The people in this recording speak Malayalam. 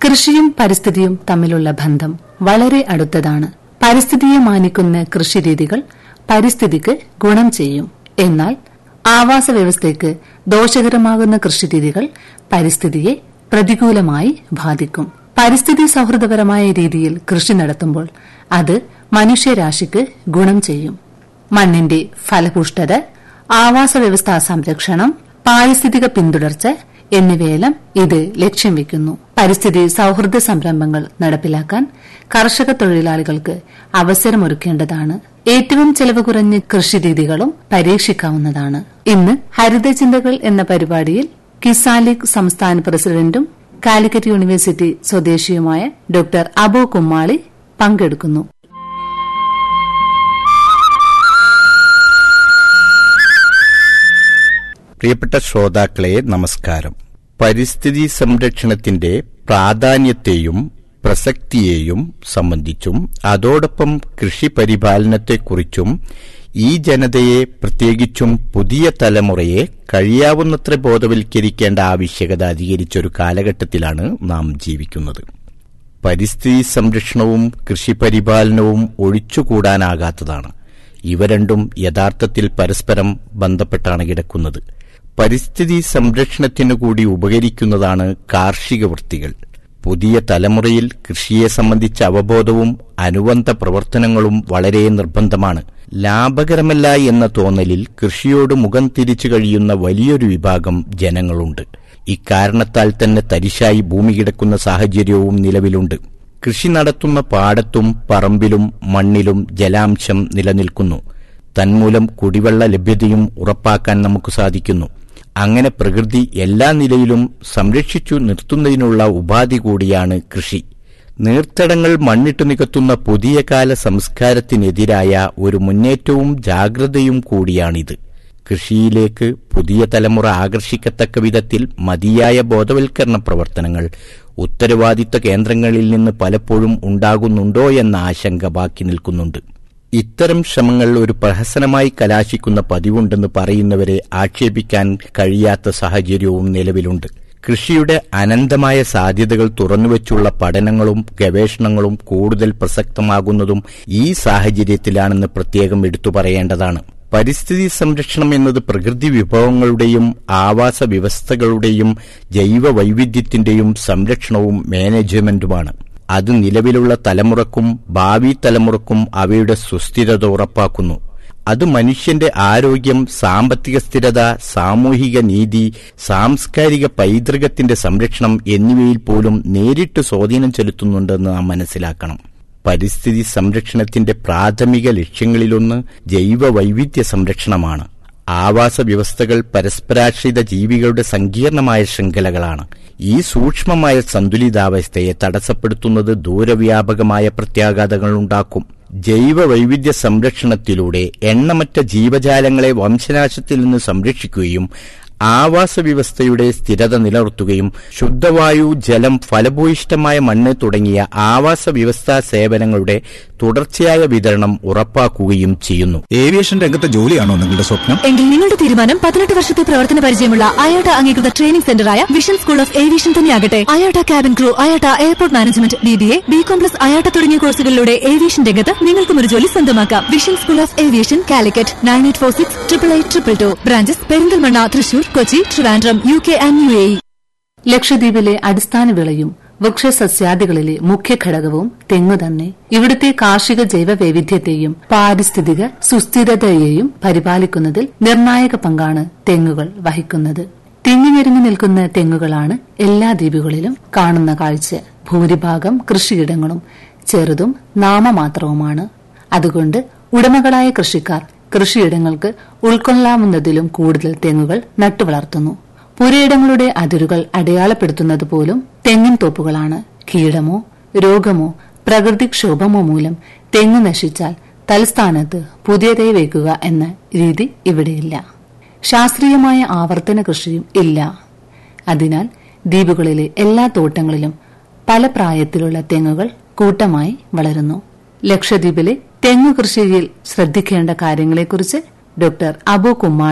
കൃഷിയും പരിസ്ഥിതിയും തമ്മിലുള്ള ബന്ധം വളരെ അടുത്തതാണ് പരിസ്ഥിതിയെ മാനിക്കുന്ന കൃഷിരീതികൾ പരിസ്ഥിതിക്ക് ഗുണം ചെയ്യും എന്നാൽ ആവാസ വ്യവസ്ഥയ്ക്ക് ദോഷകരമാകുന്ന കൃഷിരീതികൾ പരിസ്ഥിതിയെ പ്രതികൂലമായി ബാധിക്കും പരിസ്ഥിതി സൌഹൃദപരമായ രീതിയിൽ കൃഷി നടത്തുമ്പോൾ അത് മനുഷ്യരാശിക്ക് ഗുണം ചെയ്യും മണ്ണിന്റെ ഫലപുഷ്ടത ആവാസ വ്യവസ്ഥാ സംരക്ഷണം പാരിസ്ഥിതിക പിന്തുടർച്ച എന്നിവയെല്ലാം ഇത് ലക്ഷ്യം വെക്കുന്നു പരിസ്ഥിതി സൌഹൃദ സംരംഭങ്ങൾ നടപ്പിലാക്കാൻ കർഷക തൊഴിലാളികൾക്ക് അവസരമൊരുക്കേണ്ടതാണ് ഏറ്റവും ചെലവ് കുറഞ്ഞ കൃഷിരീതികളും പരീക്ഷിക്കാവുന്നതാണ് ഇന്ന് ഹരിതചിന്തകൾ എന്ന പരിപാടിയിൽ കിസാലിക് സംസ്ഥാന പ്രസിഡന്റും കാലിക്കറ്റ് യൂണിവേഴ്സിറ്റി സ്വദേശിയുമായ ഡോക്ടർ അബോ കുമ്മാളി പങ്കെടുക്കുന്നു പ്രിയപ്പെട്ട ശ്രോതാക്കളെ നമസ്കാരം പരിസ്ഥിതി സംരക്ഷണത്തിന്റെ പ്രാധാന്യത്തെയും പ്രസക്തിയെയും സംബന്ധിച്ചും അതോടൊപ്പം കൃഷി പരിപാലനത്തെക്കുറിച്ചും ഈ ജനതയെ പ്രത്യേകിച്ചും പുതിയ തലമുറയെ കഴിയാവുന്നത്ര ബോധവൽക്കരിക്കേണ്ട ആവശ്യകത അധികരിച്ചൊരു കാലഘട്ടത്തിലാണ് നാം ജീവിക്കുന്നത് പരിസ്ഥിതി സംരക്ഷണവും കൃഷി പരിപാലനവും ഒഴിച്ചുകൂടാനാകാത്തതാണ് ഇവ രണ്ടും യഥാർത്ഥത്തിൽ പരസ്പരം ബന്ധപ്പെട്ടാണ് കിടക്കുന്നത് പരിസ്ഥിതി സംരക്ഷണത്തിനു കൂടി ഉപകരിക്കുന്നതാണ് കാർഷിക വൃത്തികൾ പുതിയ തലമുറയിൽ കൃഷിയെ സംബന്ധിച്ച അവബോധവും അനുബന്ധ പ്രവർത്തനങ്ങളും വളരെ നിർബന്ധമാണ് ലാഭകരമല്ല എന്ന തോന്നലിൽ കൃഷിയോട് മുഖം തിരിച്ചു കഴിയുന്ന വലിയൊരു വിഭാഗം ജനങ്ങളുണ്ട് ഇക്കാരണത്താൽ തന്നെ തരിശായി ഭൂമി കിടക്കുന്ന സാഹചര്യവും നിലവിലുണ്ട് കൃഷി നടത്തുന്ന പാടത്തും പറമ്പിലും മണ്ണിലും ജലാംശം നിലനിൽക്കുന്നു തന്മൂലം കുടിവെള്ള ലഭ്യതയും ഉറപ്പാക്കാൻ നമുക്ക് സാധിക്കുന്നു അങ്ങനെ പ്രകൃതി എല്ലാ നിലയിലും സംരക്ഷിച്ചു നിർത്തുന്നതിനുള്ള ഉപാധി കൂടിയാണ് കൃഷി നീർത്തടങ്ങൾ മണ്ണിട്ട് നികത്തുന്ന പുതിയ കാല സംസ്കാരത്തിനെതിരായ ഒരു മുന്നേറ്റവും ജാഗ്രതയും കൂടിയാണിത് കൃഷിയിലേക്ക് പുതിയ തലമുറ ആകർഷിക്കത്തക്ക വിധത്തിൽ മതിയായ ബോധവൽക്കരണ പ്രവർത്തനങ്ങൾ ഉത്തരവാദിത്ത കേന്ദ്രങ്ങളിൽ നിന്ന് പലപ്പോഴും ഉണ്ടാകുന്നുണ്ടോ എന്ന ആശങ്ക ബാക്കി നിൽക്കുന്നുണ്ട് ഇത്തരം ശ്രമങ്ങൾ ഒരു പ്രഹസനമായി കലാശിക്കുന്ന പതിവുണ്ടെന്ന് പറയുന്നവരെ ആക്ഷേപിക്കാൻ കഴിയാത്ത സാഹചര്യവും നിലവിലുണ്ട് കൃഷിയുടെ അനന്തമായ സാധ്യതകൾ തുറന്നുവച്ചുള്ള പഠനങ്ങളും ഗവേഷണങ്ങളും കൂടുതൽ പ്രസക്തമാകുന്നതും ഈ സാഹചര്യത്തിലാണെന്ന് പ്രത്യേകം എടുത്തു പറയേണ്ടതാണ് പരിസ്ഥിതി സംരക്ഷണം എന്നത് പ്രകൃതി വിഭവങ്ങളുടെയും ആവാസ വ്യവസ്ഥകളുടെയും ജൈവ വൈവിധ്യത്തിന്റെയും സംരക്ഷണവും മാനേജ്മെന്റുമാണ് അത് നിലവിലുള്ള തലമുറക്കും ഭാവി തലമുറക്കും അവയുടെ സുസ്ഥിരത ഉറപ്പാക്കുന്നു അത് മനുഷ്യന്റെ ആരോഗ്യം സാമ്പത്തിക സ്ഥിരത സാമൂഹിക നീതി സാംസ്കാരിക പൈതൃകത്തിന്റെ സംരക്ഷണം എന്നിവയിൽ പോലും നേരിട്ട് സ്വാധീനം ചെലുത്തുന്നുണ്ടെന്ന് നാം മനസ്സിലാക്കണം പരിസ്ഥിതി സംരക്ഷണത്തിന്റെ പ്രാഥമിക ലക്ഷ്യങ്ങളിലൊന്ന് ജൈവ വൈവിധ്യ സംരക്ഷണമാണ് ആവാസ വ്യവസ്ഥകൾ പരസ്പരാശ്രിത ജീവികളുടെ സങ്കീർണമായ ശൃംഖലകളാണ് ഈ സൂക്ഷ്മമായ സന്തുലിതാവസ്ഥയെ തടസ്സപ്പെടുത്തുന്നത് ദൂരവ്യാപകമായ പ്രത്യാഘാതങ്ങൾ ഉണ്ടാക്കും ജൈവ വൈവിധ്യ സംരക്ഷണത്തിലൂടെ എണ്ണമറ്റ ജീവജാലങ്ങളെ വംശനാശത്തിൽ നിന്ന് സംരക്ഷിക്കുകയും ആവാസ വ്യവസ്ഥയുടെ സ്ഥിരത നിലനിർത്തുകയും ശുദ്ധവായു ജലം ഫലഭൂയിഷ്ടമായ മണ്ണ് തുടങ്ങിയ ആവാസ വ്യവസ്ഥാ സേവനങ്ങളുടെ തുടർച്ചയായ വിതരണം ഉറപ്പാക്കുകയും ചെയ്യുന്നു ഏവിയേഷൻ രംഗത്തെ ജോലിയാണോ നിങ്ങളുടെ സ്വപ്നം എങ്കിൽ നിങ്ങളുടെ തീരുമാനം പതിനെട്ട് വർഷത്തെ പ്രവർത്തന പരിചയമുള്ള അയോട്ട അംഗീകൃത ട്രെയിനിംഗ് സെന്ററായ വിഷൻ സ്കൂൾ ഓഫ് ഏവിയേഷൻ തന്നെയാകട്ടെ IATA cabin crew IATA airport management B B A B com plus IATA തുടങ്ങിയ കോഴ്സുകളിലൂടെ ഏവിയേഷൻ രംഗത്ത് നിങ്ങൾക്കും ഒരു ജോലി സ്വന്തമാക്കാം vision school of aviation Calicut nine eight four six triple eight triple two branches Perinthalmanna Thrissur Kochi Trivandrum U K and U A ലക്ഷദ്വീപിലെ അടിസ്ഥാന വിളയും വൃക്ഷസസ്യാദികളിലെ മുഖ്യ ഘടകവും തെങ്ങു തന്നെ ഇവിടുത്തെ കാർഷിക ജൈവ വൈവിധ്യത്തെയും പാരിസ്ഥിതിക സുസ്ഥിരതയെയും പരിപാലിക്കുന്നതിൽ നിർണായക പങ്കാണ് തെങ്ങുകൾ വഹിക്കുന്നത് തിങ്ങിനിരങ്ങി നിൽക്കുന്ന തെങ്ങുകളാണ് എല്ലാ ദ്വീപുകളിലും കാണുന്ന കാഴ്ച ഭൂരിഭാഗം കൃഷിയിടങ്ങളും ചെറുതും നാമമാത്രവുമാണ് അതുകൊണ്ട് ഉടമകളായ കൃഷിക്കാർ കൃഷിയിടങ്ങൾക്ക് ഉൾക്കൊള്ളാവുന്നതിലും കൂടുതൽ തെങ്ങുകൾ നട്ടുവളർത്തുന്നു പുരയിടങ്ങളുടെ അതിരുകൾ അടയാളപ്പെടുത്തുന്നത് പോലും തെങ്ങിൻ തോപ്പുകളാണ് കീടമോ രോഗമോ പ്രകൃതിക്ഷോഭമോ മൂലം തെങ്ങ് നശിച്ചാൽ തലസ്ഥാനത്ത് പുതിയതായി വയ്ക്കുക എന്ന രീതി ഇവിടെയില്ല ശാസ്ത്രീയമായ ആവർത്തന കൃഷിയും ഇല്ല അതിനാൽ ദ്വീപുകളിലെ എല്ലാ തോട്ടങ്ങളിലും പല പ്രായത്തിലുള്ള തെങ്ങുകൾ കൂട്ടമായി വളരുന്നു ലക്ഷദ്വീപിലെ തെങ്ങു കൃഷിയിൽ ശ്രദ്ധിക്കേണ്ട കാര്യങ്ങളെക്കുറിച്ച് ഡോക്ടർ അബു കുമാർ